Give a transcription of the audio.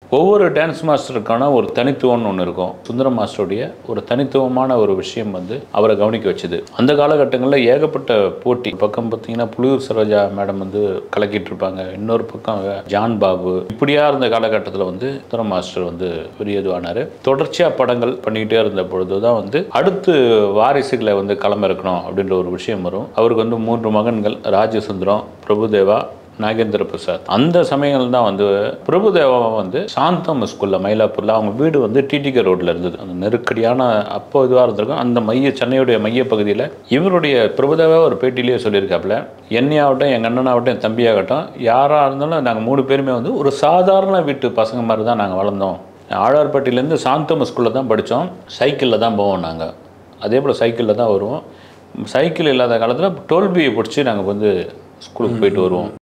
ஒவ்வொரு டான்ஸ் மாஸ்டருக்கான ஒரு தனித்துவம்னு ஒன்று இருக்கும் சுந்தரம் மாஸ்டருடைய ஒரு தனித்துவமான ஒரு விஷயம் வந்து அவரை கவனிக்க வச்சுது அந்த காலகட்டங்களில் ஏகப்பட்ட போட்டி ஒரு பக்கம் பார்த்தீங்கன்னா புலியூர் சரோஜா மேடம் வந்து கலக்கிட்டு இருப்பாங்க இன்னொரு பக்கம் ஜான் பாபு இப்படியா இருந்த காலகட்டத்தில் வந்து சுந்தரம் மாஸ்டர் வந்து பெரிய இதுவானார் தொடர்ச்சியாக படங்கள் பண்ணிக்கிட்டே இருந்த பொழுது தான் வந்து அடுத்து வாரிசுகளை வந்து களம் இருக்கணும் அப்படின்ற ஒரு விஷயம் வரும் அவருக்கு வந்து மூன்று மகன்கள் ராஜசுந்தரம் பிரபுதேவா நாகேந்திர பிரசாத் அந்த சமயங்கள் தான் வந்து பிரபுதேவா வந்து சாந்தம் ஸ்கூலில் மயிலாப்பூரில் அவங்க வீடு வந்து டிடிகே ரோட்டில் இருந்தது அந்த நெருக்கடியான அப்போ இதுவாக இருந்திருக்கும் அந்த மைய சென்னையுடைய மைய பகுதியில் இவருடைய பிரபுதேவா ஒரு பேட்டிலேயே சொல்லியிருக்காப்புல என்னையாகட்டும் எங்கள் அண்ணனாகட்டும் என் தம்பியாகட்டும் யாராக இருந்தாலும் நாங்கள் மூணு பேருமே வந்து ஒரு சாதாரண வீட்டு பசங்க மாதிரி தான் நாங்கள் வளர்ந்தோம் ஆழ்வார்பட்டியிலேருந்து சாந்தம் ஸ்கூலில் தான் படித்தோம் சைக்கிளில் தான் போவோம் நாங்கள் அதே போல் சைக்கிளில் தான் வருவோம் சைக்கிள் இல்லாத காலத்தில் டோல்பியை பிடிச்சி நாங்கள் வந்து ஸ்கூலுக்கு போயிட்டு வருவோம்